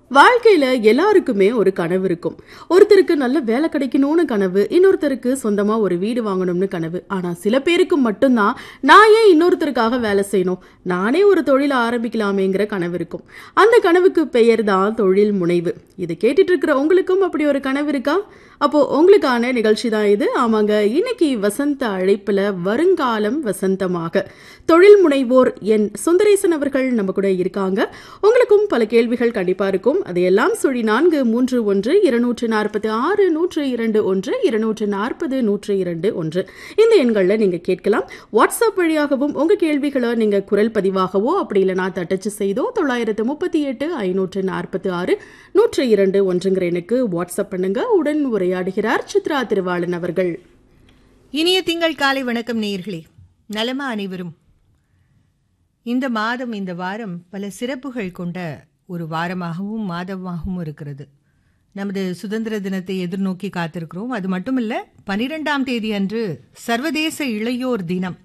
வாழ்க்கையில எல்லாருக்குமே ஒரு கனவு இருக்கும் ஒருத்தருக்கு நல்ல வேலை கிடைக்கணும்னு கனவு இன்னொருத்தருக்கு சொந்தமா ஒரு வீடு வாங்கணும்னு கனவு ஆனா சில பேருக்கு மட்டும்தான் நான் ஏன் இன்னொருத்தருக்காக வேலை செய்யணும் நானே ஒரு தொழில் ஆரம்பிக்கலாமேங்கிற கனவு இருக்கும் அந்த கனவுக்கு பெயர் தான் தொழில் முனைவு இது கேட்டுட்டு இருக்கிற உங்களுக்கும் அப்படி ஒரு கனவு இருக்கா அப்போ உங்களுக்கான நிகழ்ச்சி தான் இது ஆமாங்க இன்னைக்கு வசந்த அழைப்புல வருங்காலம் வசந்தமாக தொழில் முனைவோர் என் சுந்தரேசன் அவர்கள் நம்ம கூட இருக்காங்க உங்களுக்கும் பல கேள்விகள் கண்டிப்பா இருக்கும் அதையெல்லாம் சொல்லி நான்கு மூன்று ஒன்று இருநூற்று நாற்பத்தி ஆறு நூற்று இரண்டு ஒன்று இருநூற்று நாற்பது நூற்று இரண்டு ஒன்று இந்த எண்களில் நீங்க கேட்கலாம் வாட்ஸ்அப் வழியாகவும் உங்க கேள்விகளை நீங்க குரல் பதிவாகவோ அப்படி இல்லைனா தட்டச்சு செய்தோ தொள்ளாயிரத்து முப்பத்தி எட்டு ஐநூற்று நாற்பத்தி ஆறு நூற்று இரண்டு ஒன்றுங்கிற எண்ணுக்கு வாட்ஸ்அப் பண்ணுங்க உடன் உரையாடுகிறார் சித்ரா திருவாளன் அவர்கள் இனிய திங்கள் காலை வணக்கம் நேயர்களே நலமா அனைவரும் இந்த மாதம் இந்த வாரம் பல சிறப்புகள் கொண்ட ஒரு வாரமாகவும் மாதமாகவும் இருக்கிறது நமது சுதந்திர தினத்தை எதிர்நோக்கி காத்திருக்கிறோம் அது மட்டுமல்ல பனிரெண்டாம் தேதி அன்று சர்வதேச இளையோர் தினம்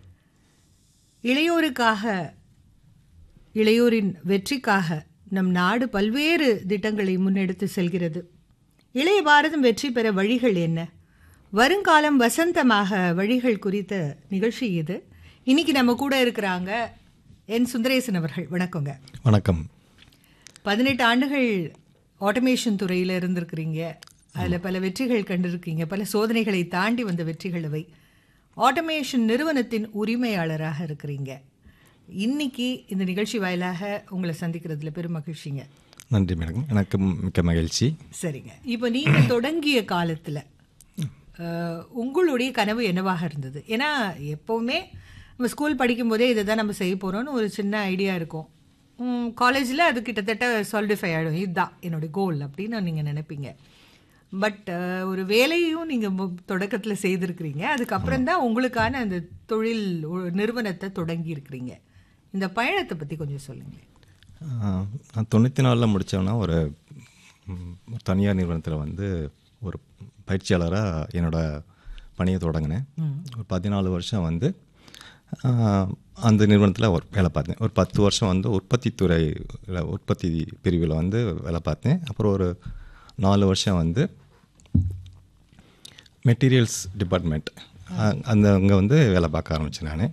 இளையோருக்காக இளையோரின் வெற்றிக்காக நம் நாடு பல்வேறு திட்டங்களை முன்னெடுத்து செல்கிறது இளைய பாரதம் வெற்றி பெற வழிகள் என்ன வருங்காலம் வசந்தமாக வழிகள் குறித்த நிகழ்ச்சி இது இன்னைக்கு நம்ம கூட இருக்கிறாங்க என் சுந்தரேசன் அவர்கள் வணக்கங்க வணக்கம் பதினெட்டு ஆண்டுகள் ஆட்டோமேஷன் துறையில் இருந்திருக்கிறீங்க அதில் பல வெற்றிகள் கண்டிருக்கீங்க பல சோதனைகளை தாண்டி வந்த வெற்றிகள் அவை ஆட்டோமேஷன் நிறுவனத்தின் உரிமையாளராக இருக்கிறீங்க இன்னைக்கு இந்த நிகழ்ச்சி வாயிலாக உங்களை சந்திக்கிறதுல பெரும் மகிழ்ச்சிங்க நன்றி மேடம் எனக்கு மிக்க மகிழ்ச்சி சரிங்க இப்போ நீங்க தொடங்கிய காலத்துல அஹ், உங்களுடைய கனவு என்னவாக இருந்தது ஏன்னா எப்பவுமே நம்ம ஸ்கூல் படிக்கும்போதே இதை தான் நம்ம செய்ய போறோம்னு ஒரு சின்ன ஐடியா இருக்கும் காலேஜில் அது கிட்டத்தட்ட சாலிடிஃபை ஆகிடும் இதுதான் என்னுடைய கோல் அப்படின்னு நீங்கள் நினைப்பீங்க பட் ஒரு வேலையும் நீங்கள் தொடக்கத்தில் செய்திருக்கிறீங்க அதுக்கப்புறம் தான் உங்களுக்கான அந்த தொழில் ஒ- நிறுவனத்தை தொடங்கி இருக்கிறீங்க இந்த பயணத்தை பற்றி கொஞ்சம் சொல்லுங்களேன் ஆஹ், நான் தொண்ணூற்றி நாலில் முடித்தோன்னா ஒரு ம், ஒரு தனியார் நிறுவனத்தில் வந்து ஒரு பயிற்சியாளராக என்னோட பணியை தொடங்கினேன் ஒரு பதினாலு வருஷம் வந்து ஆஹ், அந்த நிறுவனத்தில் ஒரு வேலை பார்த்தேன் ஒரு பத்து வருஷம் வந்து உற்பத்தி துறை உற்பத்தி பிரிவில் வந்து வேலை பார்த்தேன் அப்புறம் ஒரு நாலு வருஷம் வந்து மெட்டீரியல்ஸ் டிபார்ட்மெண்ட் அந்த அங்கே வந்து வேலை பார்க்க ஆரம்பித்தேன் நான்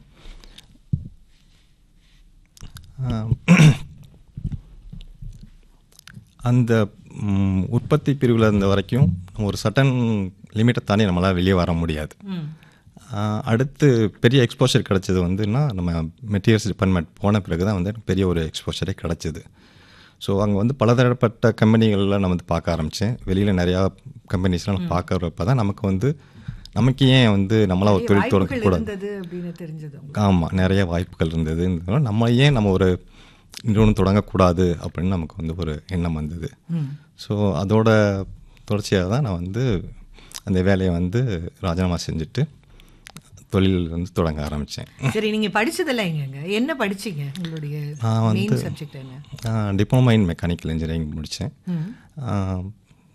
அந்த ம், உற்பத்தி பிரிவில் இருந்த வரைக்கும் நம்ம ஒரு சட்டன் லிமிட்டை தாண்டி நம்மளால் வெளியே வர முடியாது ஆஹ், அடுத்து பெரிய எக்ஸ்போஷர் கிடச்சது வந்துன்னா நம்ம மெட்டீரியல்ஸ் டிபார்ட்மெண்ட் போன பிறகு தான் வந்து எனக்கு பெரிய ஒரு எக்ஸ்போஷரே கிடச்சிது ஸோ அங்கே வந்து பலதரப்பட்ட கம்பெனிகளில் நான் வந்து பார்க்க ஆரம்பித்தேன் வெளியில் நிறையா கம்பெனிஸ்லாம் நான் பார்க்குறப்ப தான் நமக்கு வந்து நமக்கு ஏன் வந்து நம்மளாம் ஒரு தொழில் வாய்ப்புகள் தொடங்கக்கூடாது இருந்தது அப்படின்னு தெரிஞ்சது உங்களுக்கு. ஆமாம் நிறைய வாய்ப்புகள் இருந்தது இருந்ததுனால நம்ம ஏன் நம்ம ஒரு நிறுவனம் தொடங்கக்கூடாது அப்படின்னு நமக்கு வந்து ஒரு எண்ணம் வந்தது ஸோ அதோட தொடர்ச்சியாக தான் நான் வந்து அந்த வேலையை வந்து ராஜினாமா செஞ்சுட்டு தொழில் வந்து தொடங்க ஆரம்பித்தேன் சரி நீங்க படிச்சதெல்லாம் எங்கங்க என்ன படிச்சீங்க உங்களுடைய நான் மெயின் வந்து சப்ஜெக்ட் என்ன டிப்ளமா இன் மெக்கானிக்கல் இன்ஜினியரிங் முடித்தேன்